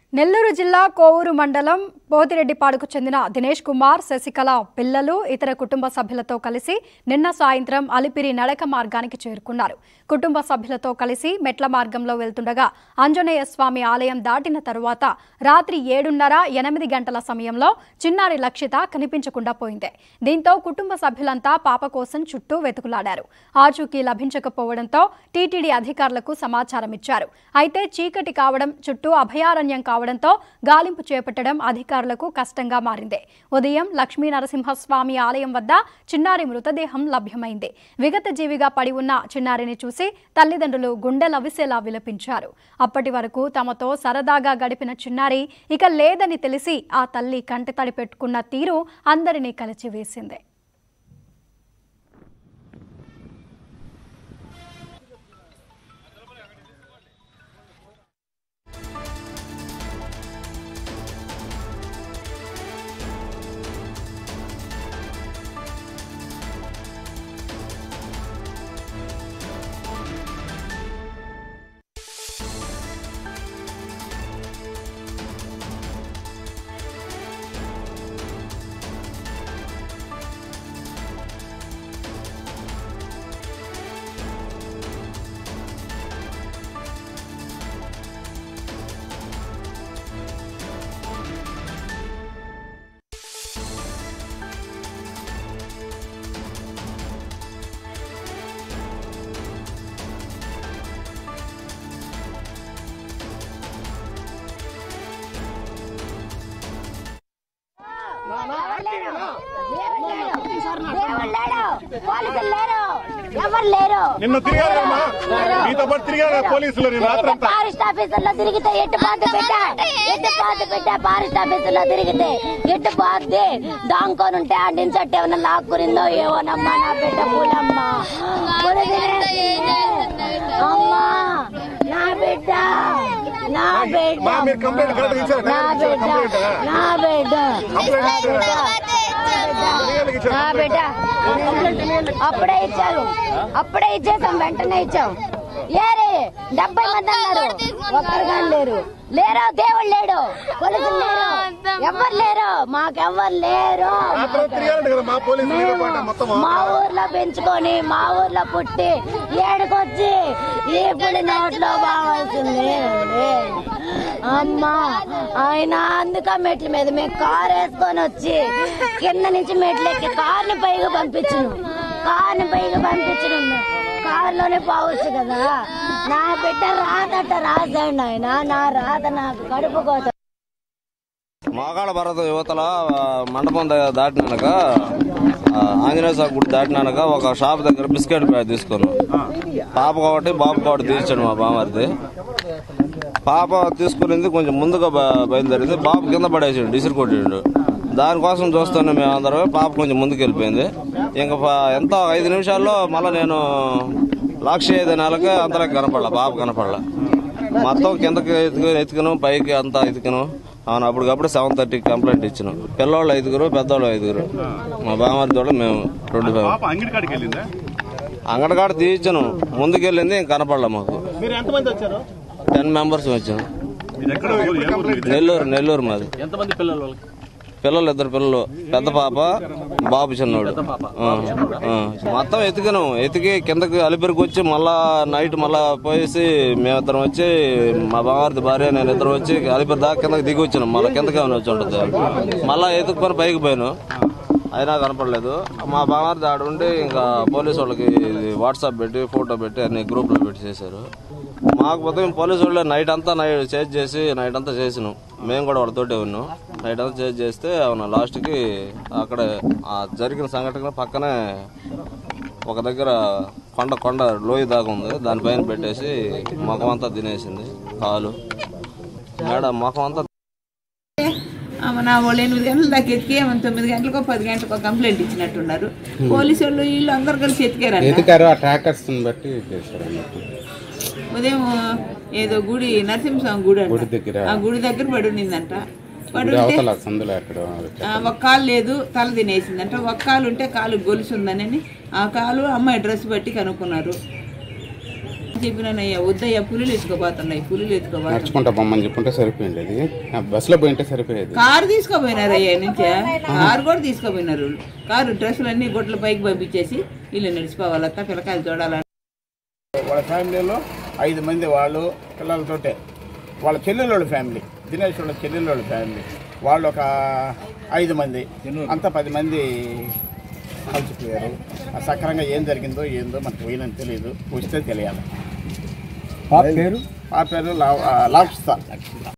నెల్లూరు జిల్లా కోవూరు మండలం పోతిరెడ్డిపాడుకు చెందిన దినేష్ కుమార్ శశికళ పిల్లలు ఇతర కుటుంబ సభ్యులతో కలిసి నిన్న సాయంత్రం అలిపిరి నడక మార్గానికి చేరుకున్నారు కుటుంబ సభ్యులతో కలిసి మెట్ల మార్గంలో వెళ్తుండగా ఆంజనేయ స్వామి ఆలయం దాటిన తరువాత రాత్రి ఏడున్నర ఎనిమిది గంటల సమయంలో చిన్నారి లక్షిత కనిపించకుండా పోయింది దీంతో కుటుంబ సభ్యులంతా పాప కోసం చుట్టూ వెతుకులాడారు ఆచూకీ లభించకపోవడంతో టీటీడీ అధికారులకు సమాచారం ఇచ్చారు అయితే చీకటి కావడం చుట్టూ అభయారణ్యం కావడంతో గాలింపు చేపట్టడం అధికారులకు కష్టంగా మారింది ఉదయం లక్ష్మీ నరసింహస్వామి ఆలయం వద్ద చిన్నారి మృతదేహం లభ్యమైంది విగత జీవిగా పడి ఉన్న చిన్నారిని చూసి తల్లిదండ్రులు గుండెలవిసేలా విలపించారు అప్పటి వరకు తమతో సరదాగా గడిపిన చిన్నారి ఇక లేదని తెలిసి ఆ తల్లి కంటితడి పెట్టుకున్న తీరు అందరినీ కలిచివేసింది దేవుడు లేడు పోలీసులు లేరు ఎవరు లేరు నిన్ను తిరిగారమ్మా మీతో పాటు తిరిగారు పోలీసులు నేను రాత్రంతా ఫారెస్ట్ ఆఫీసుల్లో తిరిగితే ఎట్టు పాత పెట్ట ఎట్టు పాత పెట్ట ఫారెస్ట్ ఆఫీసుల్లో తిరిగితే ఎట్టు పాతి దాంకొని ఉంటే ఆ నుంచి ఏమైనా లాక్కురిందో ఏమోనమ్మా నా బిడ్డ పూలమ్మ పులి తినేసింది. అమ్మా నా బిడ్డ నా బిడ్డ మా మీరు కంప్లైంట్ కరెక్ట్ ఇచ్చారు నా బిడ్డ కంప్లైంట్ నా బిడ్డ కంప్లైంట్ నా బిడ్డ నా బిడ్డ అప్పుడే ఇచ్చారు అప్పుడే ఇచ్చేసాం వెంటనే ఇచ్చాం ఏరే డెబ్బై మంది అన్నారు ఒక్కరు కానీ లేరు లేరు దేవుడు లేడు పోలీసులు లేరు ఎవరు లేరు మాకెవ్వరు లేరు అక్కడ తిరిగారంట కదా మా పోలీసులు మీతో పాటు మొత్తం మా ఊర్లో పెంచుకొని మా ఊర్లో పుట్టి ఏడుకొచ్చి ఈ పులి నోట్లో బాగాల్సింది అమ్మా ఆయన అందుక మెట్ల మీద మేము కారు వేసుకొని వచ్చి కింద నుంచి మెట్లు ఎక్కి కార్ని పైగా పంపించను కార్ని పైగా పంపించను కారులోనే పోవచ్చు కదా నా బిడ్డ రాదట రాసాడు ఆయన నా రాత నాకు కడుపు కోత మోకాళ్ళ పర్వతం యువతల ఆ, మండపం దగ్గర దాటినాక ఆ, ఆంజనేయ స్వామి గుడి దాటినాక ఒక షాప్ దగ్గర బిస్కెట్ ప్యాక్ తీసుకున్నాం పాప ఒకటి బాబు ఒకటి తీర్చాడు మా బామర్ది పాప తీసుకునింది కొంచెం ముందుగా బ- బయలుదేరింది బాబు కింద పడేసాడు డిసిరి కొట్టిండు దానికోసం చూస్తాను మేమందరం పాప కొంచెం ముందుకు వెళ్ళిపోయింది ఇంకా ప- ఎంతో ఐదు నిమిషాల్లో మళ్ళీ నేను లాక్ష ఐదు నెలకి అంతలోకి కనపడలా పాప కనపడలా మొత్తం కిందకి ఎత్తుకు ఎత్తుకును పైకి అంతా ఎత్తుకును అవును అప్పటికప్పుడు సెవెన్ థర్టీకి కంప్లైంట్ ఇచ్చిన పిల్లోళ్ళు ఐదుగురు పెద్దోళ్ళు ఐదుగురు మా బామర్ది వాళ్ళు మేము రెండు మేము పాప అంగడి కాడికి వెళ్ళిందా అంగడికాడ తీయించను ముందుకెళ్ళింది ఇంక కనపడలే మాకు మీరు ఎంతమంది వచ్చారు టెన్ మెంబర్స్ వచ్చాను మీరు ఎక్కడ కంప్లైంట్ నెల్లూరు నెల్లూరు మాది ఎంతమంది పిల్లలు వాళ్ళకి పిల్లలు ఇద్దరు పిల్లలు పెద్ద పాప బాబు చిన్నోడు ఆ, ఆ. మొత్తం ఎతికాను ఎతికి కిందకి అలిపిరికి వచ్చి మళ్ళా నైట్ మళ్ళా పోయేసి మేమిద్దరం వచ్చి మా బావారిది భార్య నేను ఇద్దరు వచ్చి అలిపిరి దాకా కిందకి దిగి వచ్చినాం మళ్ళీ కిందకి ఏమైనా వచ్చి ఉంటుంది మళ్ళా ఎత్తుకొని పైకి పోయాను అయినా కనపడలేదు మా బావారిది ఆడ ఉండి ఇంకా పోలీసు వాళ్ళకి ఇది వాట్సాప్ పెట్టి ఫోటో పెట్టి అన్ని గ్రూప్లో పెట్టి చేశారు మాకు ఉదయం పోలీసు వాళ్ళు నైట్ అంతా నైట్ చేజ్ చేసి నైట్ అంతా చేసినాం మేము కూడా వాళ్ళతోటే ఉన్నాం నైట్ అంతా చేజ్ చేస్తే అవును లాస్ట్కి అక్కడ ఆ జరిగిన సంఘటన పక్కనే ఒక దగ్గర కొండ కొండ లోయ దాకా ఉంది దానిపైన పెట్టేసి ముఖం అంతా తినేసింది కాలు మేడం ముఖం అంతా ఆమె నా వాళ్ళు ఎనిమిది గంటల దాకా ఎతికి ఆమె తొమ్మిది గంటలకు పది గంటలకు కంప్లైంట్ ఇచ్చినట్టున్నారు పోలీసు వాళ్ళు వీళ్ళు అందరు కలిసి ఎతికారంట ఎతికారు ఆ ట్రాకర్స్ బట్టి చేశారు అన్నట్టు ఉదయం ఏదో గుడి నరసింహస్వామి గుడి అంట గుడి దగ్గర ఆ గుడి దగ్గర పడి ఉన్నిందంట పడి గుడి ఉంటే అవతల సందులో ఎక్కడ ఆ, ఒక కాలు లేదు తల తినేసిందంట ఒక కాలు ఉంటే కాలు గొలుసు ఉందని ఆ కాలు అమ్మాయి డ్రెస్ బట్టి కనుక్కున్నారు చెప్పినానయ్యా వద్దయ్యా పులులు ఎత్తుకోపోతున్నాయి పులులు ఎత్తుకోపోతున్నాయి నడుచుకుంటా బొమ్మని చెప్పుంటే సరిపోయింది అది ఆ బస్సులో పోయింటే సరిపోయేది కారు తీసుకోపోయినారయ్యా నుంచే కారు కూడా తీసుకోపోయినారు కారు డ్రెస్సులు అన్ని గుడ్ల పైకి పంపించేసి వీళ్ళు నడిచిపోవాలత్త పిల్లకాయలు చూడాలని వాళ్ళ ఫ్యామిలీలో ఐదు మంది వాళ్ళు పిల్లలతోటే వాళ్ళ చెల్లెళ్ళ ఫ్యామిలీ దినేష్ వాళ్ళ చెల్లెళ్ళ ఫ్యామిలీ వాళ్ళు ఒక ఐదు మంది అంతా పది మంది కలిసిపోయారు ఆ సక్రంగా ఏం జరిగిందో ఏందో మనకు పోయినని తెలియదు వస్తే తెలియాలి పేరు ఆ పేరు లా- ఆ, లాక్షిత